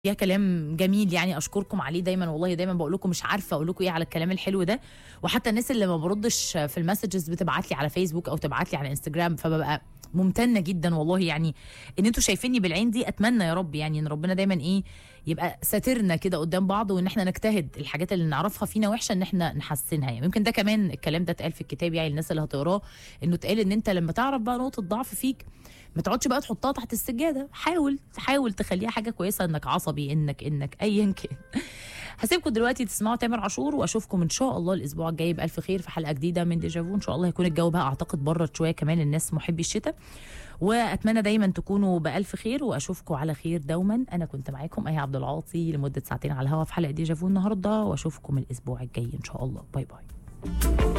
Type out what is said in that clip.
فيها كلام جميل يعني اشكركم عليه دايما والله دايما بقول لكم مش عارفه اقول لكم ايه على الكلام الحلو ده وحتى الناس اللي ما بردش في المسجز بتبعت لي على فيسبوك او تبعت لي على انستجرام فببقى ممتنه جدا والله يعني ان انتوا شايفيني بالعين دي اتمنى يا رب يعني ان ربنا دايما ايه يبقى ساترنا كده قدام بعض وان احنا نجتهد الحاجات اللي نعرفها فينا وحشه ان احنا نحسنها يعني يمكن ده كمان الكلام ده اتقال في الكتاب يعني الناس اللي هتقراه انه اتقال ان انت لما تعرف بقى نقطه ضعف فيك ما تقعدش بقى تحطها تحت السجاده حاول حاول تخليها حاجه كويسه انك عصبي انك انك ايا كان هسيبكم دلوقتي تسمعوا تامر عاشور واشوفكم ان شاء الله الاسبوع الجاي بالف خير في حلقه جديده من ديجافو ان شاء الله هيكون الجو بقى اعتقد برد شويه كمان الناس محبي الشتاء واتمنى دايما تكونوا بالف خير واشوفكم على خير دوما انا كنت معاكم ايه عبد العاطي لمده ساعتين على الهوا في حلقه ديجافو النهارده واشوفكم الاسبوع الجاي ان شاء الله باي باي